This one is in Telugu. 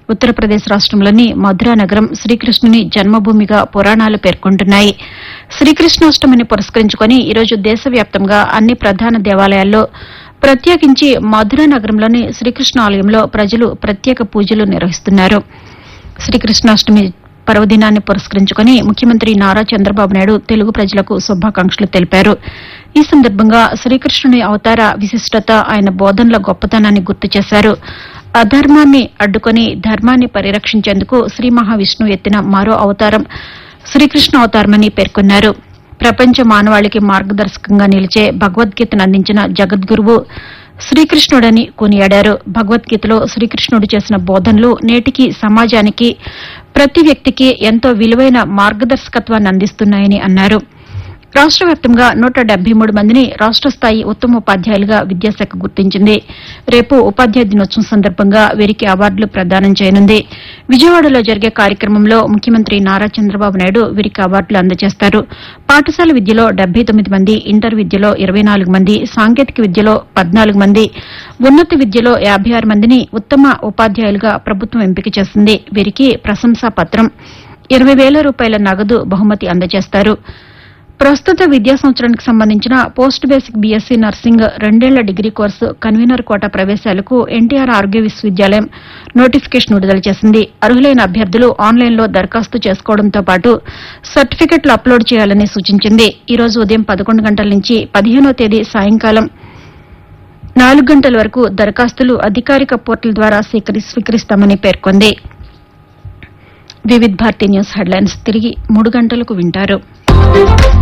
ఉత్తరప్రదేశ్ రాష్టంలోని మధురా నగరం శ్రీకృష్ణుని జన్మభూమిగా పురాణాలు పేర్కొంటున్నాయి శ్రీకృష్ణాష్టమిని పురస్కరించుకుని ఈరోజు దేశవ్యాప్తంగా అన్ని ప్రధాన దేవాలయాల్లో ప్రత్యేకించి మధురా నగరంలోని శ్రీకృష్ణ ఆలయంలో ప్రజలు ప్రత్యేక పూజలు నిర్వహిస్తున్నారు శ్రీకృష్ణాష్టమి పర్వదినాన్ని పురస్కరించుకుని ముఖ్యమంత్రి నారా చంద్రబాబు నాయుడు తెలుగు ప్రజలకు శుభాకాంక్షలు తెలిపారు ఈ సందర్భంగా శ్రీకృష్ణుని అవతార విశిష్టత ఆయన బోధనల గొప్పతనాన్ని గుర్తు చేశారు అధర్మాన్ని అడ్డుకొని ధర్మాన్ని పరిరక్షించేందుకు శ్రీ మహావిష్ణువు ఎత్తిన మరో అవతారం శ్రీకృష్ణ అవతారమని పేర్కొన్నారు ప్రపంచ మానవాళికి మార్గదర్శకంగా నిలిచే భగవద్గీతను అందించిన జగద్గురువు శ్రీకృష్ణుడని కొనియాడారు భగవద్గీతలో శ్రీకృష్ణుడు చేసిన బోధనలు నేటికి సమాజానికి ప్రతి వ్యక్తికి ఎంతో విలువైన మార్గదర్శకత్వాన్ని అందిస్తున్నాయని అన్నారు రాష్ట వ్యాప్తంగా నూట డెబ్బై మూడు మందిని రాష్ట స్థాయి ఉత్తమ ఉపాధ్యాయులుగా విద్యాశాఖ గుర్తించింది రేపు ఉపాధ్యాయ దినోత్సవం సందర్భంగా వీరికి అవార్డులు ప్రదానం చేయనుంది విజయవాడలో జరిగే కార్యక్రమంలో ముఖ్యమంత్రి నారా చంద్రబాబు నాయుడు వీరికి అవార్డులు అందజేస్తారు పాఠశాల విద్యలో డెబ్బై తొమ్మిది మంది ఇంటర్ విద్యలో ఇరవై నాలుగు మంది సాంకేతిక విద్యలో పద్నాలుగు మంది ఉన్నత విద్యలో యాభై ఆరు మందిని ఉత్తమ ఉపాధ్యాయులుగా ప్రభుత్వం ఎంపిక చేసింది వీరికి ప్రశంసా పత్రం ఇరవై వేల రూపాయల నగదు బహుమతి అందజేస్తారు ప్రస్తుత విద్యా సంవత్సరానికి సంబంధించిన పోస్ట్ బేసిక్ బీఎస్సీ నర్సింగ్ రెండేళ్ల డిగ్రీ కోర్సు కన్వీనర్ కోటా ప్రవేశాలకు ఎన్టీఆర్ ఆరోగ్య విశ్వవిద్యాలయం నోటిఫికేషన్ విడుదల చేసింది అర్హులైన అభ్యర్థులు ఆన్లైన్లో దరఖాస్తు చేసుకోవడంతో పాటు సర్టిఫికెట్లు అప్లోడ్ చేయాలని సూచించింది ఈ రోజు ఉదయం పదకొండు గంటల నుంచి పదిహేనో తేదీ సాయంకాలం నాలుగు గంటల వరకు దరఖాస్తులు అధికారిక పోర్టల్ ద్వారా స్వీకరి- స్వీకరిస్తామని పేర్కొంది వివిధ్ భారతి న్యూస్ హెడ్లైన్స్ తిరిగి మూడు గంటలకు వింటారు